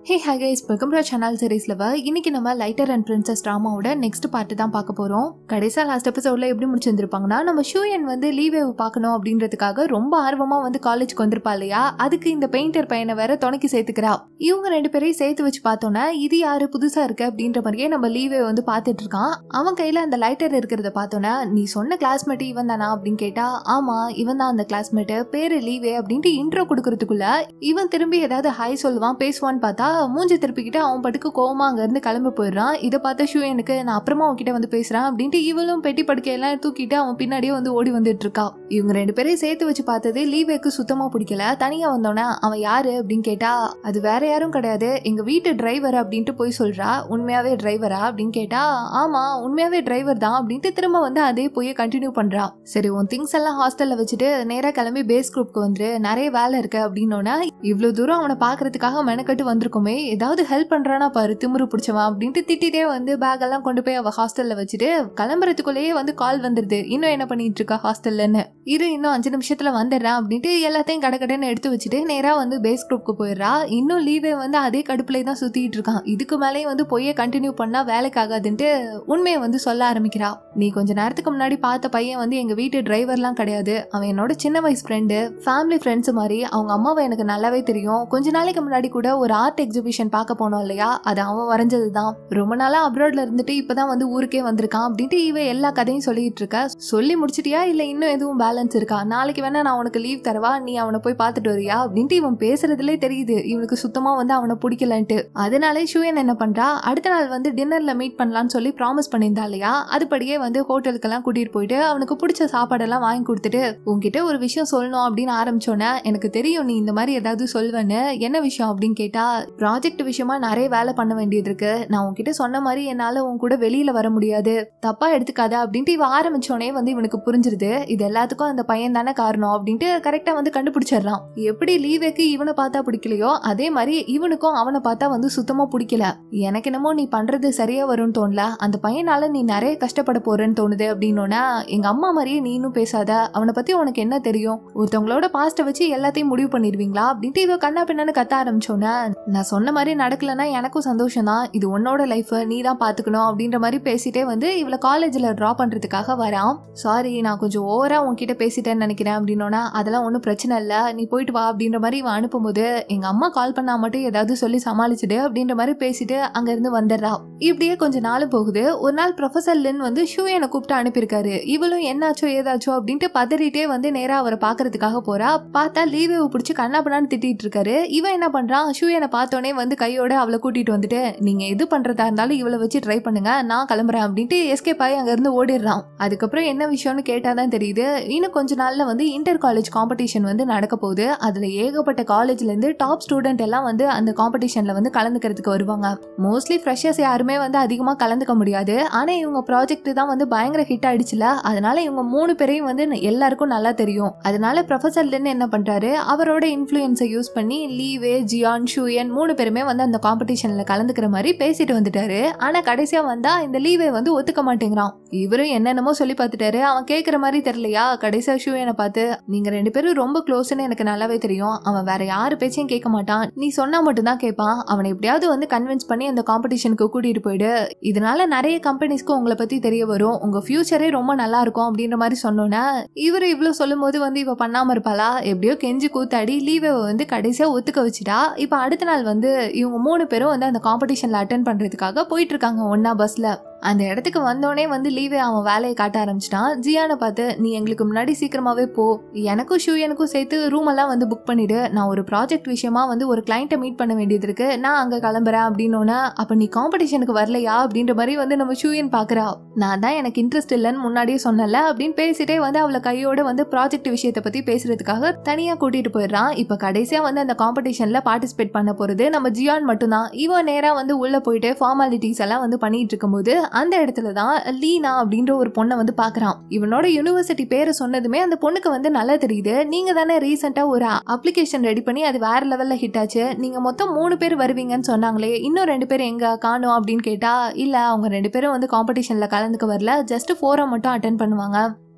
hey hi guys welcome to channel சீரீஸ்ல இன்னைக்கு நம்ம லைட்டர் அண்ட் பிரின்சஸ் ட்ராமாவோட நெக்ஸ்ட் பார்ட் தான் பார்க்க போறோம் கடைசியா லாஸ்ட் எபிசோட்ல எப்படி முடிச்சிருந்திருப்பாங்கன்னா நம்ம ஷூயன் வந்து லீவே பார்க்கணும் அப்படின்றதுக்காக ரொம்ப ஆர்வமா வந்து காலேஜ்க்கு வந்திருப்பா இல்லையா அதுக்கு இந்த பெயிண்டர் பையனை வேற துணைக்கு சேர்த்துக்கிறா இவங்க ரெண்டு பேரையும் சேர்த்து வச்சு பார்த்தோன்னா இது யாரு புதுசா இருக்கு அப்படின்ற மாதிரியே நம்ம லீவே வந்து பார்த்துட்டு இருக்கான் அவன் கையில அந்த லைட்டர் இருக்கிறத பார்த்தோன்னா நீ சொன்ன கிளாஸ்மேட் இவன் தானா அப்படின்னு கேட்டா ஆமா இவன் தான் அந்த கிளாஸ்மேட் பேரு லீவே அப்படின்ட்டு இன்ட்ரோ கொடுக்கறதுக்குள்ள இவன் திரும்பி ஏதாவது ஹாய் சொல்லுவான் பேசுவான்னு பார்த்தா மூஞ்சி திருப்பிக்கிட்டு அவன் பட்டுக்கு கோவமா அங்க இருந்து கிளம்பி போயிடுறான் இதை பார்த்த ஷூ எனக்கு நான் அப்புறமா அவன்கிட்ட வந்து பேசுறேன் அப்படின்ட்டு இவளும் பெட்டி படுக்கையெல்லாம் தூக்கிட்டு அவன் பின்னாடியே வந்து ஓடி வந்துட்டு இருக்கா இவங்க ரெண்டு பேரையும் சேர்த்து வச்சு பார்த்தது லீவேக்கு சுத்தமா பிடிக்கல தனியா வந்தோடனே அவன் யாரு அப்படின்னு கேட்டா அது வேற யாரும் கிடையாது எங்க வீட்டு டிரைவர் அப்படின்ட்டு போய் சொல்றா உண்மையாவே டிரைவரா அப்படின்னு கேட்டா ஆமா உண்மையாவே டிரைவர் தான் அப்படின்ட்டு திரும்ப வந்து அதே போய் கண்டினியூ பண்றா சரி உன் திங்ஸ் எல்லாம் ஹாஸ்டல்ல வச்சுட்டு நேரா கிளம்பி பேஸ் குரூப்க்கு வந்துரு நிறைய வேலை இருக்கு அப்படின்னோன்னா இவ்வளவு தூரம் அவனை பாக்குறதுக்காக மெனக்கட்டு வந்திருக்குமே ஏதாவது ஹெல்ப் பண்றானா பாரு திமிரு பிடிச்சவன் அப்படின்ட்டு திட்டிட்டே வந்து பேக் எல்லாம் கொண்டு போய் அவ ஹாஸ்டல்ல வச்சுட்டு கிளம்புறதுக்குள்ளேயே வந்து கால் வந்துருது இன்னும் என்ன பண்ணிட்டு இருக்கா ஹாஸ்டல்லன்னு இரு இன்னும் அஞ்சு நிமிஷத்துல வந்துடுறேன் அப்படின்ட்டு எல்லாத்தையும் கடக்கடன்னு எடுத்து வச்சுட்டு நேரா வந்து பேஸ் குரூப்க்கு போயிடுறா இன்னும் லீவே வந்து அதே கடுப்புல தான் சுத்திட்டு இருக்கான் இதுக்கு மேலேயும் வந்து பொய்ய கண்டினியூ பண்ணா வேலைக்கு ஆகாதுன்ட்டு உண்மையை வந்து சொல்ல ஆரம்பிக்கிறா நீ கொஞ்ச நேரத்துக்கு முன்னாடி பார்த்த பையன் வந்து எங்க வீட்டு டிரைவர்லாம் கிடையாது அவன் என்னோட சின்ன வயசு ஃப்ரெண்டு ஃபேமிலி ஃப்ரெண்ட்ஸ் மாதிரி அவங்க அம்மாவை எனக்கு நல்லாவே தெரியும் கொஞ்ச நாளைக்கு முன்னாடி கூட ஒரு ஆர்ட் எக்ஸிபிஷன் பார்க்க போனோம் இல்லையா அது அவன் வரைஞ்சது தான் ரொம்ப நாளா அப்ராட்ல இருந்துட்டு இப்பதான் வந்து ஊருக்கே வந்திருக்கான் அப்படின்ட்டு இவ எல்லா கதையும் சொல்லிட்டு இருக்க சொல்லி முடிச்சிட்டியா இல்ல இன்னும் எதுவும் பேலன்ஸ் இருக்கா நாளைக்கு வேணா நான் உனக்கு லீவ் தரவா நீ அவனை போய் பார்த்துட்டு வரியா அப்படின்ட்டு இவன் பேசுறதுலே தெரியுது இவனுக்கு சுத்தமா வந்து அவனை பிடிக்கலன்ட்டு அதனாலே ஷூயன் என்ன பண்றா அடுத்த நாள் வந்து டின்னர்ல மீட் பண்ணலாம்னு சொல்லி ப்ராமிஸ் பண்ணியிருந்தா இல்லையா அதுபடியே வந்து ஹோட்டலுக்கெல்லாம் கூட்டிட்டு போயிட்டு அவனுக்கு பிடிச்ச சாப்பாடெல்லாம் வாங்கி கொடுத்துட்டு உன்கிட்ட ஒரு விஷயம் சொல்லணும் அப்படின்னு ஆரம்பிச்சோன்னே எனக்கு தெரியும் நீ இந்த மாதிரி ஏதாவது சொல்வேன்னு என்ன விஷயம் அப்படின்னு கேட்டா ப்ராஜெக்ட் விஷயமா நிறைய வேலை பண்ண வேண்டியது இருக்கு நான் உன்கிட்ட சொன்ன மாதிரி என்னால உன் கூட வெளியில வர முடியாது தப்பா எடுத்துக்காத அப்படின்ட்டு இவ ஆரம்பிச்சோனே வந்து இவனுக்கு புரிஞ்சிருது இது எல்லாத்துக்கும் அந்த பையன் தானே காரணம் அப்படின்ட்டு கரெக்டா வந்து கண்டுபிடிச்சிடறான் எப்படி லீவேக்கு இவனை பார்த்தா பிடிக்கலையோ அதே மாதிரி இவனுக்கும் அவனை பார்த்தா வந்து சுத்தமா பிடிக்கல எனக்கு என்னமோ நீ பண்றது சரியா வரும்னு தோணல அந்த பையனால நீ நிறைய கஷ்டப்பட போறேன்னு தோணுது அப்படின்னோன்னா எங்க அம்மா மாதிரியே நீனும் பேசாத அவனை பத்தி உனக்கு என்ன தெரியும் ஒருத்தவங்களோட பாஸ்ட வச்சு எல்லாத்தையும் முடிவு பண்ணிடுவீங்களா அப்படின்ட்டு இவ கண்ணா பின்னான்னு கத்த ஆரம்பிச்சோன்னே நான் சொன்ன மாதிரி நடக்கலன்னா எனக்கும் சந்தோஷம் தான் இது உன்னோட லைஃப் நீ தான் பாத்துக்கணும் அப்படின்ற மாதிரி பேசிட்டே வந்து இவளை காலேஜ்ல ட்ரா பண்றதுக்காக வரான் சாரி நான் கொஞ்சம் ஓவரா உன்கிட்ட பேசிட்டேன்னு நினைக்கிறேன் அப்படின்னோன்னா அதெல்லாம் ஒன்றும் பிரச்சனை இல்லை நீ போயிட்டு வா அப்படின்ற மாதிரி இவன் அனுப்பும்போது எங்க அம்மா கால் பண்ணா மட்டும் ஏதாவது சொல்லி சமாளிச்சுடு அப்படின்ற மாதிரி பேசிட்டு அங்க இருந்து வந்துடுறா இப்படியே கொஞ்ச நாள் போகுது ஒரு நாள் ப்ரொஃபசர் லின் வந்து ஷூயனை கூப்பிட்டு அனுப்பியிருக்காரு இவளும் என்னாச்சோ ஏதாச்சோ அப்படின்ட்டு பதறிட்டே வந்து நேரா அவரை பாக்குறதுக்காக போறா பார்த்தா லீவை பிடிச்சி கண்ணா பண்ணான்னு திட்டிட்டு இருக்காரு இவன் என்ன பண்றான் ஷூயனை பார்த்தோன்னே வந்து கையோட அவளை கூட்டிட்டு வந்துட்டு நீங்க எது பண்றதா இருந்தாலும் இவளை வச்சு ட்ரை பண்ணுங்க நான் கிளம்புறேன் அப்படின்ட்டு எஸ்கேப் ஆகி அங்க இருந்து ஓடிடுறான் அதுக்கப்புறம் என்ன விஷயம்னு கேட்டாதான் தெரியுது இன்னும் கொஞ்ச நாள்ல வந்து இன்டர் காலேஜ் காம்படிஷன் வந்து நடக்க போகுது அதுல ஏகப்பட்ட காலேஜ்ல இருந்து டாப் ஸ்டூடெண்ட் எல்லாம் வந்து அந்த காம்படிஷன்ல வந்து கலந்துக்கிறதுக்கு வருவாங்க மோஸ்ட்லி ஃப்ரெஷர்ஸ் யாருமே வந்து அதிகமா கலந்துக்க முடியாது ஆனா இவங்க ப்ராஜெக்ட் தான் வந்து பயங்கர ஹிட் ஆயிடுச்சுல அதனால இவங்க மூணு பேரையும் வந்து எல்லாருக்கும் நல்லா தெரியும் அதனால ப்ரொஃபசர் லின் என்ன பண்றாரு அவரோட இன்ஃபுளுன்ஸை யூஸ் பண்ணி லீவே ஜியான் ஷூயன் மூணு பேருமே வந்து அந்த காம்படிஷன்ல கலந்துக்கிற மாதிரி பேசிட்டு வந்துட்டாரு ஆனா கடைசியா வந்தா இந்த லீவே வந்து ஒத்துக்க மாட்டேங்கிறான் இவரும் என்னென்னமோ சொல்லி பார்த்துட்டாரு அவன் கேட்குற மாதிரி தெரியலையா கடைசியா ஷூயனை பார்த்து நீங்க ரெண்டு பேரும் ரொம்ப க்ளோஸ்னு எனக்கு நல்லாவே தெரியும் அவன் வேற யாரு பேச்சையும் கேட்க மாட்டான் நீ சொன்னா மட்டும் தான் கேட்பான் அவனை எப்படியாவது வந்து கன்வின்ஸ் பண்ணி அந்த காம்படிஷனுக்கு கூட்டிட்டு போயிடு இதனால நிறைய கம்பெனிஸ்க்கு உங்களை பத்தி தெரிய வரும் உங்க ஃபியூச்சரே ரொம்ப நல்லா இருக்கும் அப்படின்ற மாதிரி சொன்னோன்னே இவர் இவ்வளவு சொல்லும் போது வந்து இவ பண்ணாம இருப்பாளா எப்படியோ கெஞ்சி கூத்தாடி லீவை வந்து கடைசியா ஒத்துக்க வச்சுட்டா இப்ப அடுத்த நாள் வந்து இவங்க மூணு பேரும் வந்து அந்த காம்படிஷன்ல அட்டன் பண்றதுக்காக போயிட்டு இருக்காங்க ஒன்னா பஸ்ல அந்த இடத்துக்கு வந்தோடனே வந்து லீவே அவன் வேலையை காட்ட ஆரம்பிச்சிட்டான் ஜியானை பார்த்து நீ எங்களுக்கு முன்னாடி சீக்கிரமாவே போ எனக்கும் ஷூ எனக்கும் சேர்த்து ரூம் எல்லாம் வந்து புக் பண்ணிடு நான் ஒரு ப்ராஜெக்ட் விஷயமா வந்து ஒரு கிளைண்ட்டை மீட் பண்ண வேண்டியது இருக்கு நான் அங்க கிளம்புறேன் அப்படின்னோன்னா அப்ப நீ காம்படிஷனுக்கு வரலையா அப்படின்ற மாதிரி வந்து நம்ம ஷூயன் பாக்குறா நான் தான் எனக்கு இன்ட்ரெஸ்ட் இல்லைன்னு முன்னாடியே சொன்னல அப்படின்னு பேசிட்டே வந்து அவளை கையோட வந்து ப்ராஜெக்ட் விஷயத்தை பத்தி பேசுறதுக்காக தனியா கூட்டிட்டு போயிடுறான் இப்ப கடைசியா வந்து அந்த காம்படிஷன்ல பார்ட்டிசிபேட் பண்ண போறது நம்ம ஜியான் மட்டும்தான் இவன் நேரா வந்து உள்ள போயிட்டு ஃபார்மாலிட்டிஸ் எல்லாம் வந்து பண்ணிட்டு இருக்கும்போது அந்த இடத்துல தான் லீனா அப்படின்ற ஒரு பொண்ணை வந்து பாக்குறான் இவனோட யூனிவர்சிட்டி பேரை சொன்னதுமே அந்த பொண்ணுக்கு வந்து நல்லா தெரியுது நீங்க தானே ரீசெண்டா ஒரு அப்ளிகேஷன் ரெடி பண்ணி அது வேற லெவல்ல ஹிட் ஆச்சு நீங்க மொத்தம் மூணு பேர் வருவீங்கன்னு சொன்னாங்களே இன்னும் ரெண்டு பேர் எங்க காணும் அப்படின்னு கேட்டா இல்ல அவங்க ரெண்டு பேரும் வந்து காம்படிஷன்ல கலந்துக்க வரல ஜஸ்ட் ஃபோரா மட்டும் அட்டன் பண்ணுவாங்க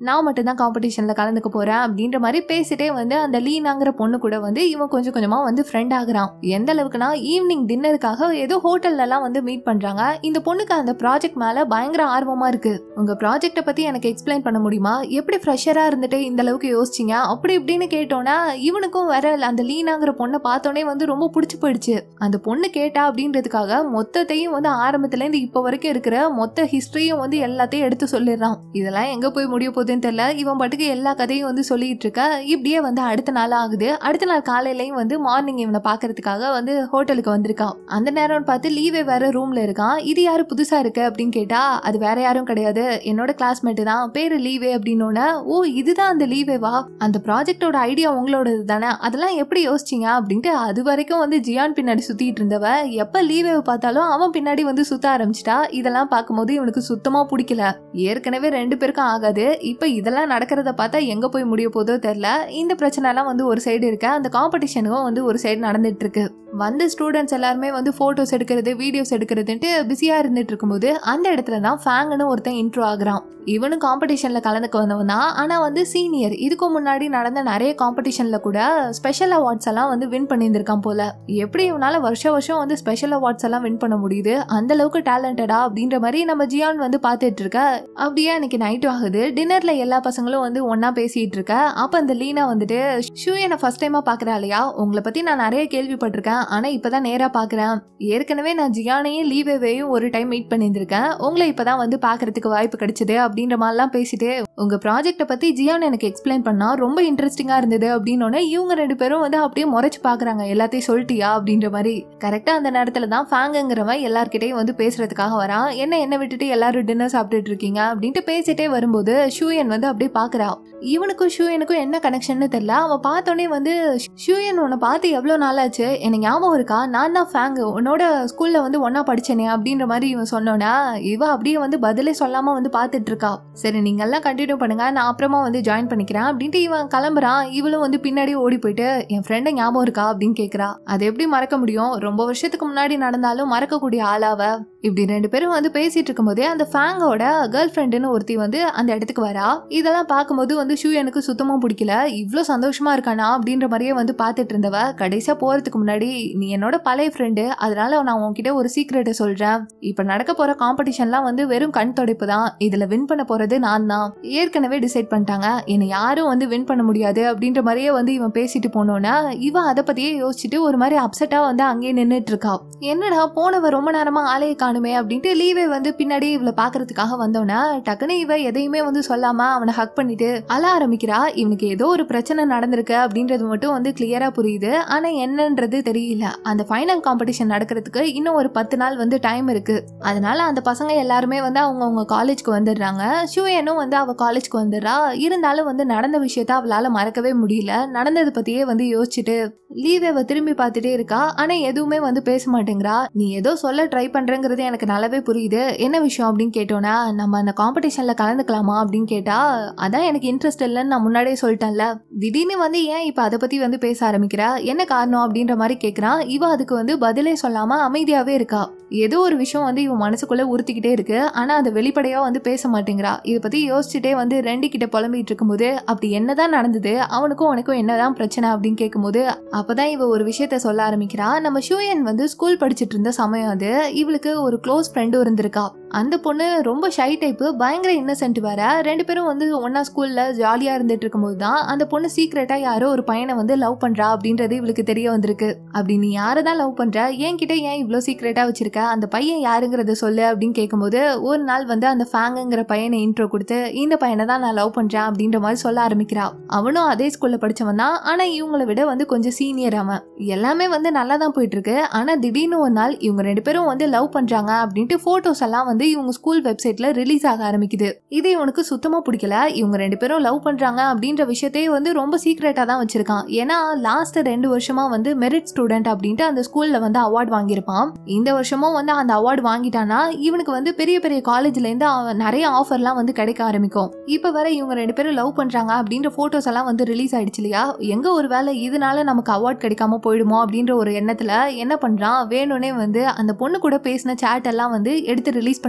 நான் மட்டும் தான் காம்படிஷன்ல கலந்துக்க போறேன் அப்படின்ற மாதிரி பேசிட்டே வந்து அந்த லீனாங்கிற பொண்ணு கூட வந்து இவன் கொஞ்சம் கொஞ்சமா வந்து ஃப்ரெண்ட் ஆகுறான் எந்த அளவுக்குனா ஈவினிங் டின்னருக்காக ஏதோ ஹோட்டல்ல எல்லாம் வந்து மீட் பண்றாங்க இந்த பொண்ணுக்கு அந்த ப்ராஜெக்ட் மேல பயங்கர ஆர்வமா இருக்கு உங்க ப்ராஜெக்ட்டை பத்தி எனக்கு எக்ஸ்பிளைன் பண்ண முடியுமா எப்படி ஃப்ரெஷரா இருந்துட்டு இந்த அளவுக்கு யோசிச்சீங்க அப்படி இப்படின்னு கேட்டோன்னா இவனுக்கும் வேற அந்த லீனாங்கிற பொண்ணை பார்த்தோன்னே வந்து ரொம்ப பிடிச்சி போயிடுச்சு அந்த பொண்ணு கேட்டா அப்படின்றதுக்காக மொத்தத்தையும் வந்து ஆரம்பத்துல இருந்து இப்ப வரைக்கும் இருக்கிற மொத்த ஹிஸ்டரியும் வந்து எல்லாத்தையும் எடுத்து சொல்லிடுறான் இதெல்லாம் எங்க போய் முடிய போகுதுன்னு தெரியல இவன் பாட்டுக்கு எல்லா கதையும் வந்து சொல்லிட்டு இருக்க இப்படியே வந்து அடுத்த நாள் ஆகுது அடுத்த நாள் காலையிலயும் வந்து மார்னிங் இவனை பாக்குறதுக்காக வந்து ஹோட்டலுக்கு வந்திருக்கான் அந்த நேரம்னு பார்த்து லீவே வேற ரூம்ல இருக்கான் இது யாரு புதுசா இருக்கு அப்படின்னு கேட்டா அது வேற யாரும் கிடையாது என்னோட கிளாஸ்மேட் தான் பேரு லீவே அப்படின்னோட ஓ இதுதான் அந்த லீவேவா அந்த ப்ராஜெக்டோட ஐடியா உங்களோடது தானே அதெல்லாம் எப்படி யோசிச்சீங்க அப்படின்ட்டு அது வரைக்கும் வந்து ஜியான் பின்னாடி சுத்திட்டு இருந்தவ எப்ப லீவேவை பார்த்தாலும் அவன் பின்னாடி வந்து சுத்த ஆரம்பிச்சிட்டா இதெல்லாம் பார்க்கும்போது இவனுக்கு சுத்தமா பிடிக்கல ஏற்கனவே ரெண்டு பேருக்கும் ஆகாது இப்ப இதெல்லாம் நடக்கிறத பார்த்தா எங்க போய் முடிய போதோ தெரியல இந்த பிரச்சனை எல்லாம் வந்து ஒரு சைடு இருக்க அந்த காம்படிஷனும் வந்து ஒரு சைடு நடந்துட்டு இருக்கு வந்த ஸ்டூடெண்ட்ஸ் எல்லாருமே வந்து போட்டோஸ் எடுக்கிறது வீடியோஸ் எடுக்கிறதுன்ட்டு பிஸியா இருந்துட்டு இருக்கும்போது அந்த இடத்துல தான் ஃபேங்னு ஒருத்தன் இன்ட்ரோ ஆகுறான் இவனும் காம்படிஷன்ல கலந்துக்க வந்தவன் தான் ஆனா வந்து சீனியர் இதுக்கு முன்னாடி நடந்த நிறைய காம்படிஷன்ல கூட ஸ்பெஷல் அவார்ட்ஸ் எல்லாம் வந்து வின் பண்ணியிருந்திருக்கான் போல எப்படி இவனால வருஷம் வருஷம் வந்து ஸ்பெஷல் அவார்ட்ஸ் எல்லாம் வின் பண்ண முடியுது அந்த அளவுக்கு டேலண்டடா அப்படின்ற மாதிரி நம்ம ஜியான் வந்து பார்த்துட்டு இருக்க அப்படியே அன்னைக்கு நைட் ஆகுது டின்னர்ல எல்லா பசங்களும் வந்து ஒன்னா பேசிட்டு இருக்க அப்ப அந்த லீனா வந்துட்டு ஷூ என்ன ஃபர்ஸ்ட் டைமா பாக்குறா இல்லையா உங்களை பத்தி நான் நிறைய கேள்விப்பட்டிருக்கேன் ஆனா இப்பதான் நேரா பாக்குறேன் ஏற்கனவே நான் ஜியானையும் லீவேவையும் ஒரு டைம் மீட் பண்ணியிருந்திருக்கேன் உங்களை இப்பதான் வந்து பாக்குறதுக்கு வாய்ப்பு கிடைச்சது அப்படின்ற மாதிரிலாம் பேசிட்டு உங்க ப்ராஜெக்ட்டை பத்தி ஜியான் எனக்கு எக்ஸ்பிளைன் பண்ணா ரொம்ப இன்ட்ரெஸ்டிங்கா இருந்தது அப்படின்னு இவங்க ரெண்டு பேரும் வந்து அப்படியே முறைச்சு பாக்குறாங்க எல்லாத்தையும் சொல்லிட்டியா அப்படின்ற மாதிரி கரெக்டா அந்த நேரத்துல தான் ஃபேங்குங்கிறவன் எல்லார்கிட்டயும் வந்து பேசுறதுக்காக வரான் என்ன என்ன விட்டுட்டு எல்லாரும் டின்னர் சாப்பிட்டுட்டு இருக்கீங்க அப்படின்ட்டு பேசிட்டே வரும்போது ஷூயன் வந்து அப்படியே பாக்குறா இவனுக்கும் ஷூயனுக்கும் என்ன கனெக்ஷன்னு தெரியல அவன் பார்த்தோன்னே வந்து ஷூயன் உன்னை பார்த்து எவ்வளோ நாளாச்சு எனக்கு ஞாபகம் இருக்கா நான் தான் ஃபேங்கு உன்னோட ஸ்கூல்ல வந்து ஒன்னா படிச்சேனே அப்படின்ற மாதிரி இவன் சொன்னோன்னா இவ அப்படியே வந்து பதிலே சொல்லாம வந்து பார்த்துட்டு இருக்கா சரி நீங்க எல்லாம் கண்டினியூ பண்ணுங்க நான் அப்புறமா வந்து ஜாயின் பண்ணிக்கிறேன் அப்படின்ட்டு இவன் கிளம்புறான் இவளும் வந்து பின்னாடி ஓடி போயிட்டு என் ஃப்ரெண்டை ஞாபகம் இருக்கா அப்படின்னு கேக்குறா அது எப்படி மறக்க முடியும் ரொம்ப வருஷத்துக்கு முன்னாடி நடந்தாலும் மறக்கக்கூடிய ஆளாவ இப்படி ரெண்டு பேரும் வந்து பேசிட்டு இருக்கும்போதே அந்த ஃபேங்கோட கேர்ள் ஃப்ரெண்டுன்னு ஒருத்தி வந்து அந்த இடத்துக்கு வரா இதெல்லாம் பார்க்கும்போது வந்து ஷூ எனக்கு சுத்தமா பிடிக்கல இவ்வளோ சந்தோஷமா இருக்கானா அப்படின்ற மாதிரியே வந்து பார்த்துட்டு இருந்தவ கடைசியா போறதுக்கு முன்னாடி நீ என்னோட பழைய ஃப்ரெண்டு அதனால நான் உன்கிட்ட ஒரு சீக்ரெட்டை சொல்றேன் இப்ப நடக்க போற காம்படிஷன்லாம் வந்து வெறும் கண் துடைப்பு தான் இதுல வின் பண்ண போறது நான் தான் ஏற்கனவே டிசைட் பண்ணிட்டாங்க என்னை யாரும் வந்து வின் பண்ண முடியாது அப்படின்ற மாதிரியே வந்து இவன் பேசிட்டு போனோன்னா இவன் அதை பத்தியே யோசிச்சுட்டு ஒரு மாதிரி அப்செட்டா வந்து அங்கேயே நின்னுட்டு இருக்கா என்னடா போனவ ரொம்ப நேரமா ஆளையை காணுமே அப்படின்ட்டு லீவே வந்து பின்னாடி இவளை பாக்குறதுக்காக வந்தோன்னா டக்குன்னு இவ எதையுமே வந்து சொல்லாம அவனை ஹக் பண்ணிட்டு அழ ஆரம்பிக்கிறா இவனுக்கு ஏதோ ஒரு பிரச்சனை நடந்திருக்கு அப்படின்றது மட்டும் வந்து கிளியரா புரியுது ஆனா என்னன்றது தெரியல அந்த ஃபைனல் காம்படிஷன் நடக்கிறதுக்கு இன்னும் ஒரு பத்து நாள் வந்து டைம் இருக்கு அதனால அந்த பசங்க எல்லாருமே வந்து அவங்க அவங்க காலேஜ்க்கு வந்துடுறாங்க ஷூயனும் வந்து அவ காலேஜ்க்கு வந்துடுறா இருந்தாலும் வந்து நடந்த விஷயத்த அவளால மறக்கவே முடியல நடந்ததை பத்தியே வந்து யோசிச்சுட்டு லீவேவை திரும்பி பார்த்துட்டே இருக்கா ஆனா எதுவுமே வந்து பேச மாட்டேங்கிறா நீ ஏதோ சொல்ல ட்ரை பண்றேங்கிறது எனக்கு நல்லாவே புரியுது என்ன விஷயம் அப்படின்னு கேட்டோன்னா நம்ம அந்த காம்படிஷன்ல கலந்துக்கலாமா அப்படின்னு கேட்டா அதான் எனக்கு இன்ட்ரெஸ்ட் இல்லைன்னு நான் முன்னாடியே சொல்லிட்டேன்ல திடீர்னு வந்து ஏன் இப்ப அதை பத்தி வந்து பேச ஆரம்பிக்கிறா என்ன காரணம் அப்படின்ற மாதிரி கேக்குறான் இவ அதுக்கு வந்து பதிலே சொல்லாம அமைதியாவே இருக்கா ஏதோ ஒரு விஷயம் வந்து இவன் மனசுக்குள்ள உறுத்திக்கிட்டே இருக்கு ஆனா அதை வெளிப்படையா வந்து பேச மாட்டேங்கிறா இதை பத்தி யோசிச்சுட்டே வந்து ரெண்டு கிட்ட புலம்பிட்டு இருக்கும்போது அப்படி என்னதான் நடந்தது அவனுக்கும் உனக்கும் என்னதான் பிரச்சனை அப்படின்னு கேட்கும்போது அப்பதான் இவ ஒரு விஷயத்த சொல்ல ஆரம்பிக்கிறா நம்ம ஷூயன் வந்து ஸ்கூல் படிச்சிட்டு இருந்த சமயம் அது இவளுக்கு ஒரு க்ளோஸ் ஃப்ரெண்டும் இருந்திருக்கா அந்த பொண்ணு ரொம்ப ஷை டைப்பு பயங்கர இன்னசென்ட் வேற ரெண்டு பேரும் வந்து ஒன்னா ஸ்கூல்ல ஜாலியா இருந்துட்டு இருக்கும்போது தான் அந்த பொண்ணு சீக்கிரட்டா யாரோ ஒரு பையனை வந்து லவ் பண்றா அப்படின்றது இவளுக்கு தெரிய வந்திருக்கு அப்படி நீ யாரை தான் லவ் பண்ற என்கிட்ட ஏன் இவ்வளோ சீக்கிரட்டா வச்சிருக்க அந்த பையன் யாருங்கிறத சொல்லு அப்படின்னு கேட்கும்போது ஒரு நாள் வந்து அந்த ஃபேங்குங்கிற பையனை இன்ட்ரோ கொடுத்து இந்த பையனை தான் நான் லவ் பண்றேன் அப்படின்ற மாதிரி சொல்ல ஆரம்பிக்கிறா அவனும் அதே ஸ்கூல்ல படிச்சவன் தான் ஆனா இவங்களை விட வந்து கொஞ்சம் சீனியர் அவன் எல்லாமே வந்து நல்லா தான் போயிட்டு இருக்கு ஆனா திடீர்னு ஒரு நாள் இவங்க ரெண்டு பேரும் வந்து லவ் பண்றாங்க அப்படின்ட்டு போட்டோஸ் எல்லாம் வந்து இவங்க ஸ்கூல் வெப்சைட்ல ரிலீஸ் ஆக ஆரம்பிக்குது இது இவனுக்கு சுத்தமா பிடிக்கல இவங்க ரெண்டு பேரும் லவ் பண்றாங்க அப்படின்ற விஷயத்தையே வந்து ரொம்ப சீக்ரெட்டா தான் வச்சிருக்கான் ஏன்னா லாஸ்ட் ரெண்டு வருஷமா வந்து மெரிட் ஸ்டூடெண்ட் அப்படின்ட்டு அந்த ஸ்கூல்ல வந்து அவார்ட் வாங்கியிருப்பான் இந்த வருஷமும் வந்து அந்த அவார்டு வாங்கிட்டானா இவனுக்கு வந்து பெரிய பெரிய காலேஜ்ல இருந்து அவன் நிறைய ஆஃபர்லாம் வந்து கிடைக்க ஆரம்பிக்கும் இப்ப வர இவங்க ரெண்டு பேரும் லவ் பண்றாங்க அப்படின்ற போட்டோஸ் எல்லாம் வந்து ரிலீஸ் ஆயிடுச்சு இல்லையா எங்க ஒரு வேலை இதனால நமக்கு அவார்ட் கிடைக்காம போயிடுமோ அப்படின்ற ஒரு எண்ணத்துல என்ன பண்றான் வேணும்னே வந்து அந்த பொண்ணு கூட பேசின சேட் எல்லாம் வந்து எடுத்து ரிலீஸ் பண்ண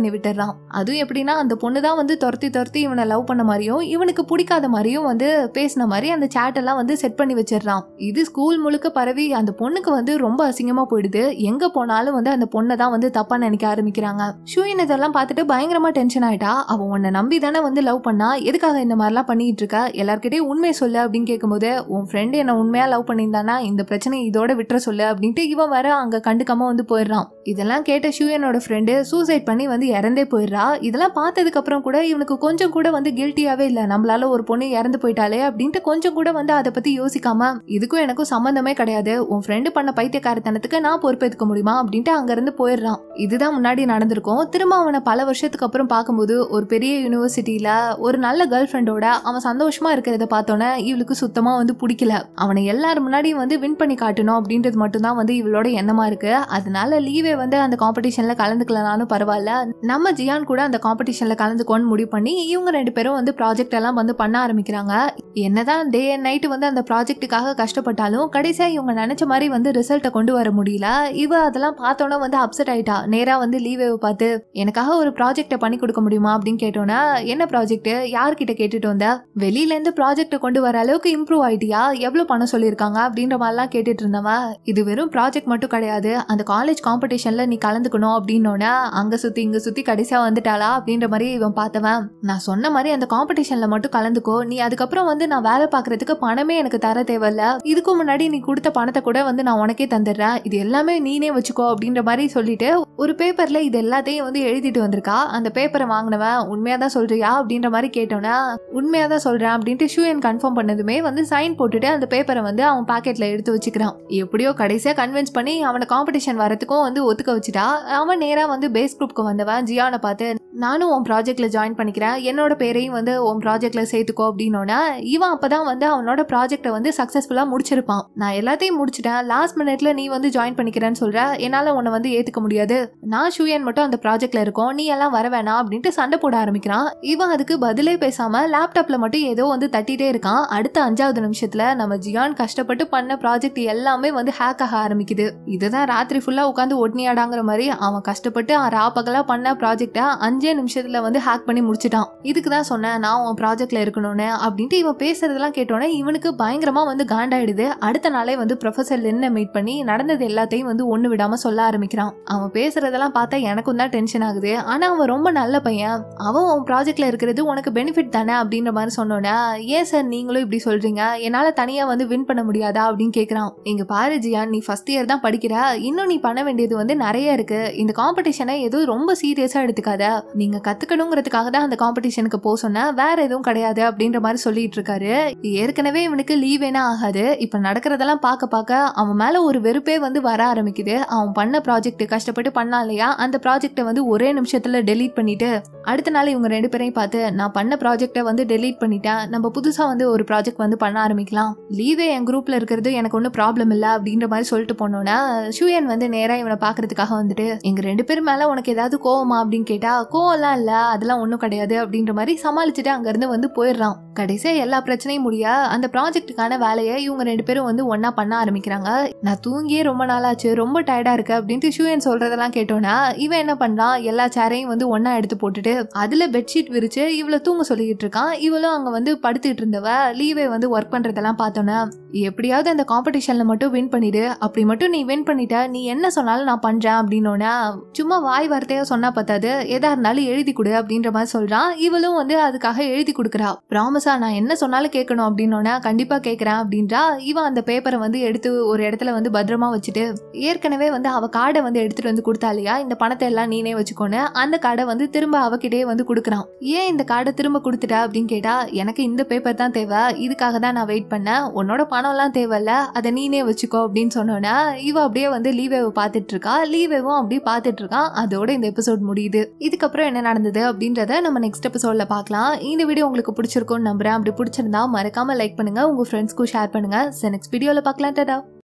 பண்ணி விட்டுறான் அதுவும் எப்படின்னா அந்த பொண்ணு தான் வந்து துரத்தி துரத்தி இவனை லவ் பண்ண மாதிரியும் இவனுக்கு பிடிக்காத மாதிரியும் வந்து பேசின மாதிரி அந்த chat எல்லாம் வந்து செட் பண்ணி வச்சிடுறான் இது ஸ்கூல் முழுக்க பரவி அந்த பொண்ணுக்கு வந்து ரொம்ப அசிங்கமா போயிடுது எங்க போனாலும் வந்து அந்த பொண்ணை தான் வந்து தப்பா நினைக்க ஆரம்பிக்கிறாங்க ஷூயின் இதெல்லாம் பார்த்துட்டு பயங்கரமா டென்ஷன் ஆயிட்டா அவ உன்னை நம்பி தானே வந்து லவ் பண்ணா எதுக்காக இந்த மாதிரிலாம் பண்ணிட்டு இருக்க எல்லார்கிட்டயும் உண்மையை சொல்லு அப்படின்னு கேட்கும்போது உன் ஃப்ரெண்டு என்ன உண்மையா லவ் பண்ணியிருந்தானா இந்த பிரச்சனை இதோட விட்டுற சொல்லு அப்படின்ட்டு இவன் வர அங்க கண்டுக்காம வந்து போயிடுறான் இதெல்லாம் கேட்ட ஷூயனோட ஃப்ரெண்டு சூசைட் பண்ணி வந்து இறந்தே போயிடுறா இதெல்லாம் பார்த்ததுக்கு அப்புறம் கூட இவனுக்கு கொஞ்சம் கூட வந்து கில்ட்டியாவே இல்ல நம்மளால ஒரு பொண்ணு இறந்து போயிட்டாலே அப்படின்ட்டு கொஞ்சம் கூட வந்து அதை பத்தி யோசிக்காம இதுக்கும் எனக்கும் சம்பந்தமே கிடையாது உன் ஃப்ரெண்டு பண்ண பைத்தியக்காரத்தனத்துக்கு நான் பொறுப்பேற்றுக்க முடியுமா அப்படின்ட்டு அங்க இருந்து போயிடுறான் இதுதான் முன்னாடி நடந்திருக்கும் திரும்ப அவனை பல வருஷத்துக்கு அப்புறம் பார்க்கும்போது ஒரு பெரிய யூனிவர்சிட்டியில ஒரு நல்ல கேர்ள் ஃப்ரெண்டோட அவன் சந்தோஷமா இருக்கிறத பார்த்தோன்னே இவளுக்கு சுத்தமா வந்து பிடிக்கல அவனை எல்லாரும் முன்னாடியும் வந்து வின் பண்ணி காட்டணும் அப்படின்றது மட்டும்தான் வந்து இவளோட எண்ணமா இருக்கு அதனால லீவே வந்து அந்த காம்படிஷன்ல கலந்துக்கலனாலும் பரவாயில்ல நம்ம ஜியான் கூட அந்த காம்படிஷன்ல கலந்துக்கோன்னு முடிவு பண்ணி இவங்க ரெண்டு பேரும் வந்து ப்ராஜெக்ட் எல்லாம் வந்து பண்ண ஆரம்பிக்கிறாங்க என்னதான் டே அண்ட் நைட்டு வந்து அந்த ப்ராஜெக்ட்டுக்காக கஷ்டப்பட்டாலும் கடைசியா இவங்க நினைச்ச மாதிரி வந்து ரிசல்ட்டை கொண்டு வர முடியல இவ அதெல்லாம் பார்த்தோன்னே வந்து அப்செட் ஆயிட்டா நேரா வந்து லீவே பார்த்து எனக்காக ஒரு ப்ராஜெக்ட்டை பண்ணி கொடுக்க முடியுமா அப்படின்னு கேட்டோன்னா என்ன ப்ராஜெக்ட் யார்கிட்ட கேட்டுட்டு வந்த வெளியில இருந்து ப்ராஜெக்ட் கொண்டு வர அளவுக்கு இம்ப்ரூவ் ஆயிட்டியா எவ்வளவு பணம் சொல்லியிருக்காங்க அப்படின்ற மாதிரிலாம் கேட்டுட்டு இருந்தவ இது வெறும் ப்ராஜெக்ட் மட்டும் கிடையாது அந்த காலேஜ் காம்படிஷன்ல நீ கலந்துக்கணும் அப்படின்னோடனே அங்க சுத்தி இங்க சுத்தி கடைசியா வந்துட்டாளா அப்படின்ற மாதிரி இவன் பார்த்தவன் நான் சொன்ன மாதிரி அந்த காம்படிஷன்ல மட்டும் கலந்துக்கோ நீ அதுக்கப்புறம் வந்து நான் வேலை பார்க்கறதுக்கு பணமே எனக்கு தர தேவையில்ல இதுக்கு முன்னாடி நீ கொடுத்த பணத்தை கூட வந்து நான் உனக்கே தந்துடுறேன் இது எல்லாமே நீனே வச்சுக்கோ அப்படின்ற மாதிரி சொல்லிட்டு ஒரு பேப்பர்ல இது எல்லாத்தையும் வந்து எழுதிட்டு வந்திருக்கா அந்த பேப்பரை வாங்கினவன் உண்மையா தான் சொல்றியா அப்படின்ற மாதிரி கேட்டோன்னா உண்மையா தான் சொல்றேன் அப்படின்ட்டு ஷூயன் கன்ஃபார்ம் பண்ணதுமே வந்து சைன் போட்டுட்டு அந்த பேப்பரை வந்து அவன் பாக்கெட்ல எடுத்து வச்சுக்கிறான் எப்படியோ கடைசியா கன்வின்ஸ் பண்ணி அவனை காம்படிஷன் வரதுக்கும் வந்து ஒத்துக்க வச்சுட்டா அவன் நேரா வந்து பேஸ் குரூப்க்கு வந்தவன் ஜியானை பார்த்து நானும் உன் ப்ராஜெக்ட்ல ஜாயின் பண்ணிக்கிறேன் என்னோட பேரையும் வந்து உன் ப்ராஜெக்ட்ல சேர்த்துக்கோ அப்படின்னோடனே இவன் அப்பதான் வந்து அவனோட ப்ராஜெக்டை வந்து சக்சஸ்ஃபுல்லா முடிச்சிருப்பான் நான் எல்லாத்தையும் முடிச்சிட்டேன் லாஸ்ட் மினிட்ல நீ வந்து ஜாயின் பண்ணிக்கிறேன்னு சொல்ற என்னால உன்னை வந்து ஏத்துக்க முடியாது நான் ஷூயன் மட்டும் அந்த ப்ராஜெக்ட்ல இருக்கோம் நீ எல்லாம் வர வேணாம் அப்படின்ட்டு சண்டை போட ஆரம்பிக்கிறான் இவன் அதுக்கு பதிலே பேசாம லேப்டாப்ல மட்டும் ஏதோ வந்து தட்டிட்டே இருக்கான் அடுத்த அஞ்சாவது நிமிஷத்துல நம்ம ஜியான் கஷ்டப்பட்டு பண்ண ப்ராஜெக்ட் எல்லாமே வந்து ஹேக் ஆக ஆரம்பிக்குது இதுதான் ராத்திரி ஃபுல்லா உட்காந்து ஒட்னியாடாங்கிற மாதிரி அவன் கஷ்டப்பட்டு ரா பகலா பண்ண ப்ராஜெக்டை அஞ்சே நிமிஷத்துல வந்து ஹேக் பண்ணி முடிச்சிட்டான் இதுக்கு தான் சொன்னேன் நான் உன் ப்ராஜெக்ட்ல இருக்கணும்னு அப்படின்ட்டு இவன் பேசுறதெல்லாம் கேட்டோன்னே இவனுக்கு பயங்கரமா வந்து காண்டாயிடுது அடுத்த நாளே வந்து ப்ரொஃபசர் என்ன மீட் பண்ணி நடந்தது எல்லாத்தையும் வந்து ஒண்ணு விடாம சொல்ல ஆரம்பிக்கிறான் அவன் பேசுறதெல்லாம் பார்த்தா எனக்கும் தான் டென்ஷன் ஆகுது ஆனா அவன் ரொம்ப நல்ல பையன் அவன் உன் ப்ராஜெக்ட்ல இருக்கிறது உனக்கு பெனிஃபிட் தானே அப்படின்ற மாதிரி சொன்னோன்னே ஏன் சார் நீங்களும் இப்படி சொல்றீங்க என்னால தனியா வந்து வின் பண்ண முடியாதா அப்படின்னு கேக்குறான் இங்க பாரு ஜியான் நீ ஃபர்ஸ்ட் இயர் தான் படிக்கிற இன்னும் நீ பண்ண வேண்டியது வந்து நிறைய இருக்கு இந்த காம்படிஷனை எதுவும் ரொம்ப சீரியஸா எடுத்துக்காத நீங்க கத்துக்கணுங்கிறதுக்காக தான் அந்த காம்படிஷனுக்கு போக சொன்ன வேற எதுவும் கிடையாது அப்படின்ற மாதிரி சொல்லிட்டு இருக்காரு ஏற்கனவே இவனுக்கு லீவ் வேணா ஆகாது இப்ப நடக்கிறதெல்லாம் பார்க்க பார்க்க அவன் மேல ஒரு வெறுப்பே வந்து வர ஆரம்பிக்குது அவன் பண்ண ப்ராஜெக்ட் கஷ்டப்பட்டு பண்ணான் இல்லையா அந்த ப்ராஜெக்டை வந்து ஒரே நிமிஷத்துல டெலீட் பண்ணிட்டு அடுத்த நாள் இவங்க ரெண்டு பேரையும் பார்த்து நான் பண்ண ப்ராஜெக்டை வந்து டெலீட் பண்ணிட்டேன் நம்ம புதுசா வந்து ஒரு ப்ராஜெக்ட் வந்து பண்ண ஆரம்பிக்கலாம் லீவே என் குரூப்ல இருக்கிறது எனக்கு ஒன்றும் ப்ராப்ளம் இல்லை அப்படின்ற மாதிரி சொல்லிட்டு போனோன்னா ஷூயன் வந்து நேரா இவனை பாக்குறதுக்காக வந்துட்டு எங்க ரெண்டு பேரும் மேல உனக்கு ஏதாவது கோவமா அப்படின்னு கேட்டா கோவம்லாம் இல்ல அதெல்லாம் ஒன்றும் கிடையாது அப்படின்ற மாதிரி சமாளிச்சுட்டு அங்கிருந்து வந்து போயிடுறான் கடைசியா எல்லா பிரச்சனையும் முடிய அந்த ப்ராஜெக்ட்டுக்கான வேலையை இவங்க ரெண்டு பேரும் வந்து ஒண்ணா பண்ண ஆரம்பிக்கிறாங்க நான் தூங்கியே ரொம்ப நாளாச்சு ரொம்ப டயர்டா இருக்கு அப்படின்ட்டு ஷூயன் சொல்றதெல்லாம் கேட்டோன்னா இவன் என்ன பண்றான் எல்லா சேரையும் வந்து ஒண்ணா எடுத்து போட்டுட்டு அதுல பெட்ஷீட் விரிச்சு இவளை தூங்க சொல்லிக்கிட்டு இருக்கான் இவளும் அங்க வந்து படுத்துட்டு இருந்தவ லீவே வந்து ஒர்க் பண்றதெல்லாம் பார்த்தோன்னா எப்படியாவது அந்த காம்படிஷன்ல மட்டும் வின் பண்ணிடு அப்படி மட்டும் நீ வின் பண்ணிட்ட நீ என்ன சொன்னாலும் நான் பண்றேன் அப்படின்னோன்னா சும்மா வாய் வார்த்தையா சொன்னா பத்தாது எதா இருந்தாலும் எழுதி கொடு அப்படின்ற மாதிரி சொல்றான் இவளும் வந்து அதுக்காக எழுதி கொடுக்குறா ப்ராமிஸா நான் என்ன சொன்னாலும் கேட்கணும் அப்படின்னோன்னா கண்டிப்பா கேட்கறேன் அப்படின்றா இவன் அந்த பேப்பரை வந்து எடுத்து ஒரு இடத்துல வந்து பத்திரமா வச்சுட்டு ஏற்கனவே வந்து அவ கார்டை வந்து எடுத்துட்டு வந்து கொடுத்தா இல்லையா இந்த பணத்தை எல்லாம் நீனே வச்சுக்கோன்னு அந்த கார்டை வந்து திரும்ப அவகிட்டயே வந்து கொடுக்குறான் ஏன் இந்த கார்டை திரும்ப கொடுத்துட்ட அப்படின்னு கேட்டா எனக்கு இந்த பேப்பர் தான் தேவை இதுக்காக தான் நான் வெயிட் பண்ணேன் உன்னோட பணம்லாம் தேவையில்ல அதை நீனே வச்சுக்கோ அப்படின்னு சொன்னோன்னா இவ அப்படியே வந்து லீவேவை பார்த்துட்டு இருக்கா லீவேவும் அப்படியே பார்த்துட்டு இருக்கான் அதோட இந்த எபிசோட் முடியுது இதுக்கப்புறம் என்ன நடந்தது அப்படின்றத நம்ம நெக்ஸ்ட் எபிசோட்ல பார்க்கலாம் இந்த வீடியோ உங்களுக்கு பிடிச்சிருக்கும்னு நம்புறேன் அப்படி பிடிச்சிருந்தா மறக்காம லைக் பண்ணுங்க உங்க ஃப்ரெண்ட்ஸ்க்கும் ஷேர் பண்ணுங்க நெக்ஸ்ட் வீடியோல பார்க்கலாம் டடா